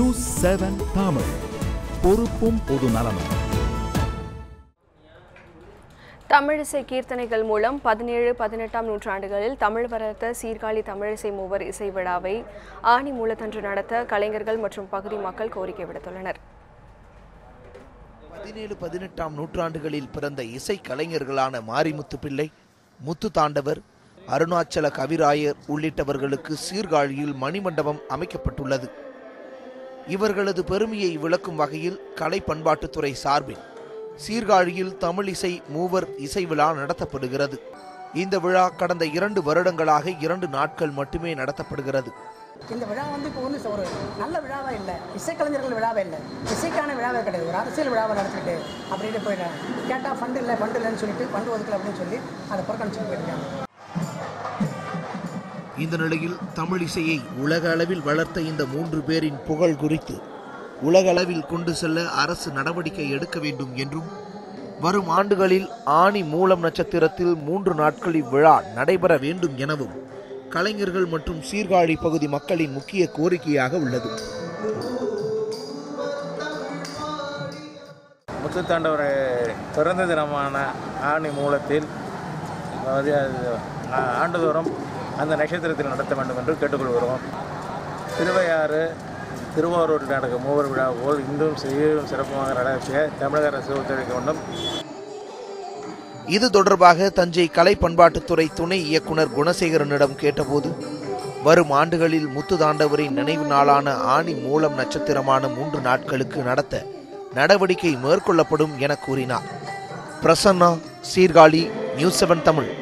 news seven Tamil பொறுப்பும் பொது நலமும் தமிழிசை கீர்த்தனைகள் மூலம் பதினேழு பதினெட்டாம் நூற்றாண்டுகளில் தமிழ் வளர்த்த சீர்காழி தமிழிசை மூவர் இசை விழாவை ஆணி மூலத்தன்று நடத்த கலைஞர்கள் மற்றும் பகுதி மக்கள் கோரிக்கை விடுத்துள்ளனர் பதினேழு பதினெட்டாம் நூற்றாண்டுகளில் பிறந்த இசை கலைஞர்களான மாரிமுத்து பிள்ளை முத்து தாண்டவர் அருணாச்சல கவிராயர் உள்ளிட்டவர்களுக்கு சீர்காழியில் மணிமண்டபம் அமைக்கப்பட்டுள்ளது இவர்களது பெருமையை விளக்கும் வகையில் கலை பண்பாட்டுத்துறை சார்பில் சீர்காழியில் தமிழ் இசை மூவர் இசை விழா நடத்தப்படுகிறது இந்த விழா கடந்த இரண்டு வருடங்களாக இரண்டு நாட்கள் மட்டுமே நடத்தப்படுகிறது இந்த விழா வந்து இப்போ வந்து ஒரு நல்ல விழாவா இல்லை இசைக்கலைஞர்கள் விழாவே இல்லை இசைக்கான விழாவே கிடையாது ஒரு அரசியல் விழாவை நடத்திட்டு அப்படின்ட்டு போயிட்டாங்க கேட்டால் ஃபண்டு இல்லை ஃபண்டு இல்லைன்னு சொல்லிட்டு ஃபண்டு ஒதுக்கல அப்படின்னு சொல்லி அதை புறக்கணிச்சுட்டு போயிருக்காங்க இந்த நிலையில் தமிழ் இசையை உலக அளவில் வளர்த்த இந்த மூன்று பேரின் புகழ் குறித்து உலக அளவில் கொண்டு செல்ல அரசு நடவடிக்கை எடுக்க வேண்டும் என்றும் வரும் ஆண்டுகளில் ஆணி மூலம் நட்சத்திரத்தில் மூன்று நாட்கள் இவ்விழா நடைபெற வேண்டும் எனவும் கலைஞர்கள் மற்றும் சீர்காழி பகுதி மக்களின் முக்கிய கோரிக்கையாக உள்ளது முத்துத்தாண்டவர் பிறந்த தினமான ஆணி மூலத்தில் அதாவது அது ஆ- ஆண்டுதோறும் அந்த நட்சத்திரத்தில் நடத்த வேண்டும் என்று கேட்டுக்கொள்கிறோம் திருவையாறு திருவாரூரில் நடக்கும் மூவர் விழா போல் இன்றும் சீரும் சிறப்புமாக நடத்திய தமிழக அரசு ஒத்துழைக்க வேண்டும் இது தொடர்பாக தஞ்சை கலை பண்பாட்டுத்துறை துணை இயக்குனர் குணசேகரனிடம் கேட்டபோது வரும் ஆண்டுகளில் முத்துதாண்டவரின் நினைவு நாளான ஆணி மூலம் நட்சத்திரமான மூன்று நாட்களுக்கு நடத்த நடவடிக்கை மேற்கொள்ளப்படும் என கூறினார் பிரசன்னா சீர்காழி நியூஸ் செவன் தமிழ்